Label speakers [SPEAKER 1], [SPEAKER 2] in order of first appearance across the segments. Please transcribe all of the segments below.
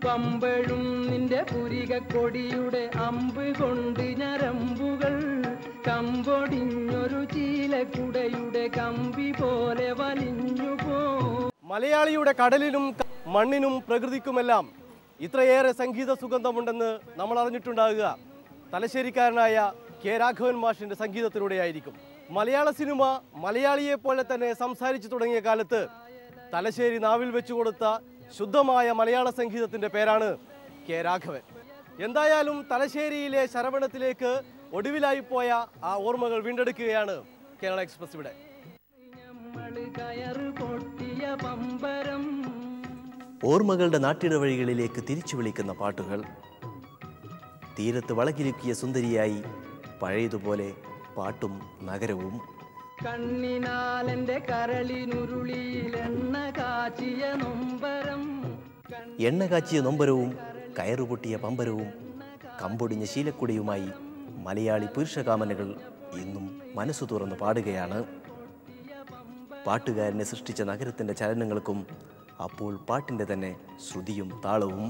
[SPEAKER 1] പമ്പഴും നിന്റെ പുരിക കൊടിയുടെ അമ്പ് കൊണ്ട് ഞരമ്പുകൾ കമ്പൊടിഞ്ഞൊരു ചീലക്കുടയുടെ കമ്പി പോലെ വലിഞ്ഞു പോ
[SPEAKER 2] മലയാളിയുടെ കടലിനും ക- മണ്ണിനും പ്രകൃതിക്കുമെല്ലാം ഇത്രയേറെ സംഗീത സുഗന്ധമുണ്ടെന്ന് നമ്മൾ അറിഞ്ഞിട്ടുണ്ടാകുക തലശ്ശേരിക്കാരനായ കെ രാഘവൻ മാഷിന്റെ സംഗീതത്തിലൂടെയായിരിക്കും മലയാള സിനിമ മലയാളിയെ പോലെ തന്നെ സംസാരിച്ചു തുടങ്ങിയ കാലത്ത് തലശ്ശേരി നാവിൽ വെച്ചു കൊടുത്ത ശുദ്ധമായ മലയാള സംഗീതത്തിന്റെ പേരാണ് കെ രാഘവൻ എന്തായാലും തലശ്ശേരിയിലെ ശരവണത്തിലേക്ക് ഒടുവിലായി പോയ ആ ഓർമ്മകൾ വീണ്ടെടുക്കുകയാണ് കേരള എക്സ്പ്രസ് ഇവിടെ
[SPEAKER 1] ഞമ്മള് കയറ് പൊട്ടിയ പമ്പരം
[SPEAKER 3] ഓർമ്മകളുടെ നാട്ടിടവഴികളിലേക്ക് തിരിച്ചു വിളിക്കുന്ന പാട്ടുകൾ തീരത്ത് വളകിലുക്കിയ സുന്ദരിയായി പഴയതുപോലെ പാട്ടും നഗരവും
[SPEAKER 1] കണ്ണിനാലെന്റെ കരളിനുരുളിയിൽ എണ്ണ കാച്ചിയ നൊമ്പരം
[SPEAKER 3] എണ്ണ കാച്ചിയ നൊമ്പരവും കയറുപൊട്ടിയ പമ്പരവും കമ്പൊടിഞ്ഞ ശീലക്കുടിയുമായി മലയാളി പുരുഷകാമനകൾ ഇന്നും മനസ്സു തുറന്ന് പാടുകയാണ് പാട്ടുകാരനെ സൃഷ്ടിച്ച നഗരത്തിൻ്റെ ചലനങ്ങൾക്കും അപ്പോൾ പാട്ടിൻ്റെ തന്നെ ശ്രുതിയും താളവും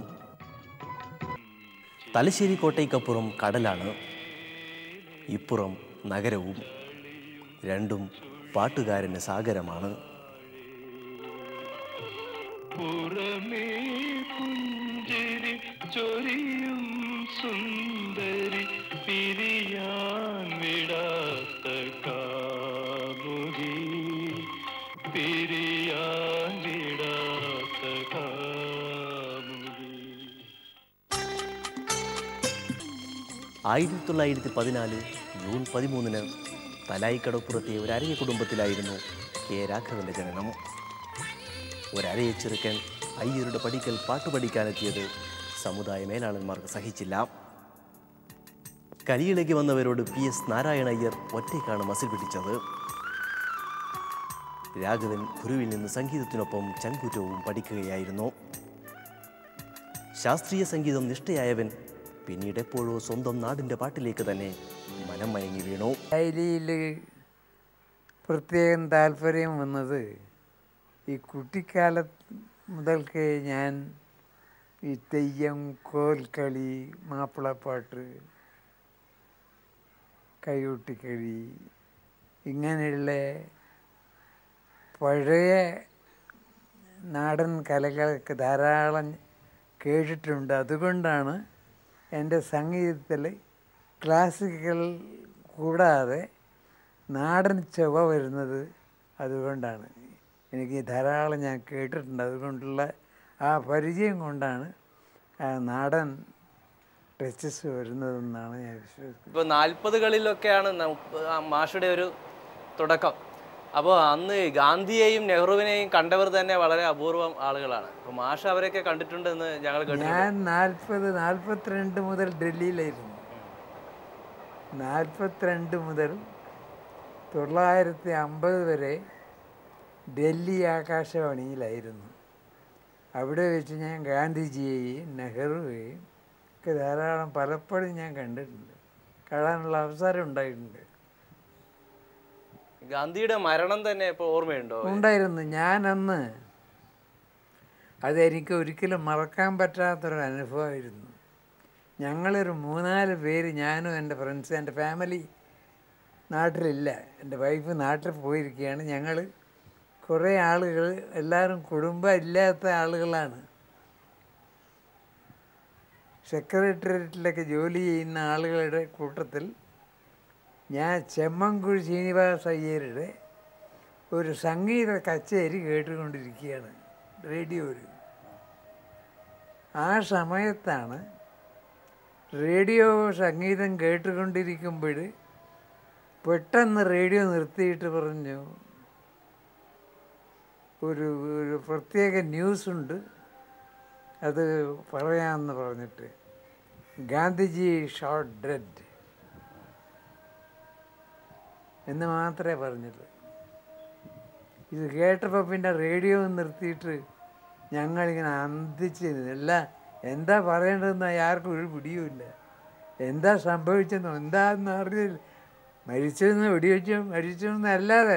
[SPEAKER 3] തലശ്ശേരി കോട്ടയ്ക്കപ്പുറം കടലാണ് ഇപ്പുറം നഗരവും രണ്ടും പാട്ടുകാരന് സാഗരമാണ്
[SPEAKER 4] പുറമേ പുഞ്ചിരി ചൊരിയും സുന്ദരി പിരിയാൻ വിടാത്ത കാമുകി പിരിയാൻ വിടാത്ത കാമുകി
[SPEAKER 3] ആയിരത്തി തൊള്ളായിരത്തി പതിനാല് ജൂൺ പതിമൂന്നിന് തലായിക്കടപ്പുറത്തെ ഒരു അരയ കുടുംബത്തിലായിരുന്നു കെ രാഘവന്റെ ജനനം ഒരരയെ ചെറുക്കൻ അയ്യരുടെ പടിക്കൽ പാട്ട് പഠിക്കാനെത്തിയത് സമുദായ മേലാളന്മാർക്ക് സഹിച്ചില്ല കലിയിലേക്ക് വന്നവരോട് പി എസ് നാരായണ അയ്യർ ഒറ്റയ്ക്കാണ് മസിൽ പിടിച്ചത് രാഘവൻ ഗുരുവിൽ നിന്ന് സംഗീതത്തിനൊപ്പം ചങ്കൂറ്റവും പഠിക്കുകയായിരുന്നു ശാസ്ത്രീയ സംഗീതം നിഷ്ഠയായവൻ പിന്നീട് എപ്പോഴോ സ്വന്തം നാടിൻ്റെ പാട്ടിലേക്ക് തന്നെ മനം മയങ്ങി വീണു
[SPEAKER 5] ശൈലിയിൽ പ്രത്യേകം താല്പര്യം വന്നത് ഈ കുട്ടിക്കാലത്ത് മുതൽക്ക് ഞാൻ ഈ തെയ്യം കോൽക്കളി മാപ്പിളപ്പാട്ട് കൈകൊട്ടിക്കളി ഇങ്ങനെയുള്ള പഴയ നാടൻ കലകളൊക്കെ ധാരാളം കേട്ടിട്ടുണ്ട് അതുകൊണ്ടാണ് എൻ്റെ സംഗീതത്തിൽ ക്ലാസിക്കൽ കൂടാതെ നാടൻ ചുവ വരുന്നത് അതുകൊണ്ടാണ് എനിക്ക് ധാരാളം ഞാൻ കേട്ടിട്ടുണ്ട് അതുകൊണ്ടുള്ള ആ പരിചയം കൊണ്ടാണ് ആ നാടൻ ടച്ചസ് വരുന്നതെന്നാണ് ഞാൻ വിശ്വസിക്കുന്നത്
[SPEAKER 2] ഇപ്പോൾ നാൽപ്പതുകളിലൊക്കെയാണ് നമുക്ക് ആ മാഷുടെ ഒരു തുടക്കം അപ്പോൾ അന്ന് ഗാന്ധിയെയും നെഹ്റുവിനെയും കണ്ടവർ തന്നെ വളരെ അപൂർവം ആളുകളാണ് അപ്പോൾ മാഷ് അവരെയൊക്കെ കണ്ടിട്ടുണ്ടെന്ന് ഞങ്ങൾ കേട്ടിട്ടുണ്ട്
[SPEAKER 5] ഞാൻ നാൽപ്പത് നാൽപ്പത്തിരണ്ട് മുതൽ ഡൽഹിയിലായിരുന്നു നാൽപ്പത്തിരണ്ട് മുതൽ തൊള്ളായിരത്തി അമ്പത് വരെ ഡൽഹി ആകാശവാണിയിലായിരുന്നു അവിടെ വെച്ച് ഞാൻ ഗാന്ധിജിയെയും നെഹ്റുവെയും ഒക്കെ ധാരാളം പലപ്പോഴും ഞാൻ കണ്ടിട്ടുണ്ട് കാണാനുള്ള അവസരം ഉണ്ടായിട്ടുണ്ട്
[SPEAKER 2] ഗാന്ധിയുടെ മരണം തന്നെ ഇപ്പോൾ ഓർമ്മയുണ്ടോ
[SPEAKER 5] ഉണ്ടായിരുന്നു ഞാനന്ന് അതെനിക്ക് ഒരിക്കലും മറക്കാൻ പറ്റാത്തൊരു അനുഭവമായിരുന്നു ഞങ്ങളൊരു മൂന്നാല് പേര് ഞാനും എൻ്റെ ഫ്രണ്ട്സ് എൻ്റെ ഫാമിലി നാട്ടിലില്ല എൻ്റെ വൈഫ് നാട്ടിൽ പോയിരിക്കുകയാണ് ഞങ്ങൾ കുറേ ആളുകൾ എല്ലാവരും കുടുംബം ഇല്ലാത്ത ആളുകളാണ് സെക്രട്ടേറിയറ്റിലൊക്കെ ജോലി ചെയ്യുന്ന ആളുകളുടെ കൂട്ടത്തിൽ ഞാൻ ചെമ്മൻകുഴി ശ്രീനിവാസ അയ്യരുടെ ഒരു സംഗീത കച്ചേരി കേട്ടുകൊണ്ടിരിക്കുകയാണ് റേഡിയോയിൽ ആ സമയത്താണ് റേഡിയോ സംഗീതം കേട്ടുകൊണ്ടിരിക്കുമ്പോൾ പെട്ടെന്ന് റേഡിയോ നിർത്തിയിട്ട് പറഞ്ഞു ഒരു ഒരു പ്രത്യേക ന്യൂസുണ്ട് അത് പറയാമെന്ന് പറഞ്ഞിട്ട് ഗാന്ധിജി ഷോട്ട് ഡെഡ് എന്ന് മാത്രമേ പറഞ്ഞുള്ളൂ ഇത് കേട്ടപ്പോൾ പിന്നെ റേഡിയോ നിർത്തിയിട്ട് ഞങ്ങളിങ്ങനെ അന്തിച്ച് അല്ല എന്താ പറയേണ്ടതെന്ന് ആർക്കും ഒരു പിടിയുമില്ല എന്താ സംഭവിച്ചെന്നോ എന്താന്ന് അറിയില്ല മരിച്ചെന്ന് വെടിവെച്ചു മരിച്ചെന്നല്ലാതെ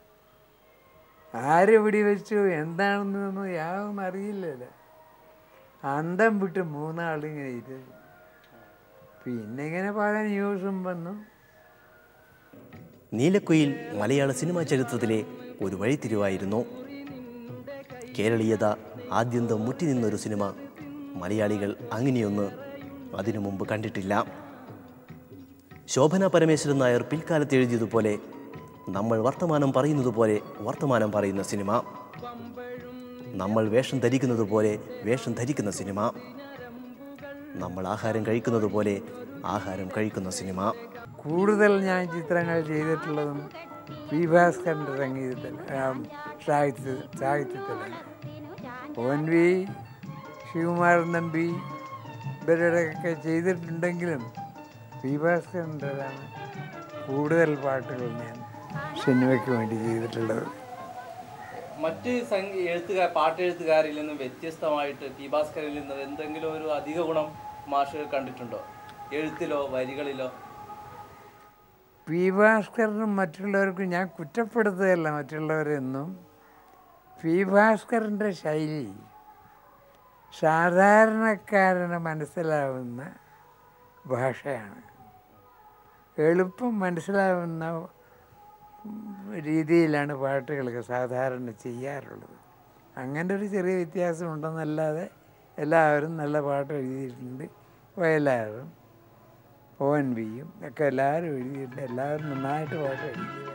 [SPEAKER 5] ആര് വെടിവെച്ചു എന്താണെന്നൊന്നും യാതൊന്നും അറിയില്ലല്ലോ അന്തം വിട്ട് മൂന്നാളിങ്ങനെ ഇരുന്നു പിന്നെ ഇങ്ങനെ പല ന്യൂസും വന്നു
[SPEAKER 3] നീലക്കുയിൽ മലയാള സിനിമാ ചരിത്രത്തിലെ ഒരു വഴിത്തിരിവായിരുന്നു കേരളീയത ആദ്യന്തം മുറ്റി നിന്നൊരു സിനിമ മലയാളികൾ അങ്ങനെയൊന്ന് അതിനു മുമ്പ് കണ്ടിട്ടില്ല ശോഭന പരമേശ്വരൻ നായർ പിൽക്കാലത്ത് എഴുതിയതുപോലെ നമ്മൾ വർത്തമാനം പറയുന്നത് പോലെ വർത്തമാനം പറയുന്ന സിനിമ നമ്മൾ വേഷം ധരിക്കുന്നത് പോലെ വേഷം ധരിക്കുന്ന സിനിമ നമ്മൾ ആഹാരം കഴിക്കുന്നത് പോലെ ആഹാരം കഴിക്കുന്ന സിനിമ
[SPEAKER 5] കൂടുതൽ ഞാൻ ചിത്രങ്ങൾ ചെയ്തിട്ടുള്ളതും പി ഭാസ്കറിൻ്റെ സംഗീതത്തിൽ ആ, സാഹിത്യ സാഹിത്യത്തിലാണ് ഓൻ വി ശിവകുമാരൻ നമ്പി ഇവരുടെയൊക്കെ ചെയ്തിട്ടുണ്ടെങ്കിലും പി ഭാസ്കറിൻ്റെതാണ് കൂടുതൽ പാട്ടുകൾ ഞാൻ സിനിമയ്ക്ക് വേണ്ടി ചെയ്തിട്ടുള്ളത്
[SPEAKER 2] മറ്റ് സംഗീ എഴുത്തുകാർ പാട്ടെഴുത്തുകാരിൽ നിന്നും വ്യത്യസ്തമായിട്ട് പി ഭാസ്കറിൽ നിന്ന് എന്തെങ്കിലും ഒരു അധിക ഗുണം മാഷ് കണ്ടിട്ടുണ്ടോ എഴുത്തിലോ വരികളിലോ
[SPEAKER 5] പി ഭാസ്കറിനും മറ്റുള്ളവർക്കും ഞാൻ കുറ്റപ്പെടുത്തുകയല്ല മറ്റുള്ളവരെന്നും പി ഭാസ്കറിൻ്റെ ശൈലി സാധാരണക്കാരന് മനസ്സിലാവുന്ന ഭാഷയാണ് എളുപ്പം മനസ്സിലാവുന്ന രീതിയിലാണ് പാട്ടുകളൊക്കെ സാധാരണ ചെയ്യാറുള്ളത് അങ്ങനെ ഒരു ചെറിയ വ്യത്യാസം ഉണ്ടെന്നല്ലാതെ എല്ലാവരും നല്ല പാട്ട് എഴുതിയിട്ടുണ്ട് വയലാറും ഒ എൻ വിയും ഒക്കെ എല്ലാവരും എഴുതിയിട്ടുണ്ട് എല്ലാവരും നന്നായിട്ട് പാട്ട് എഴുതിയിട്ടുണ്ട്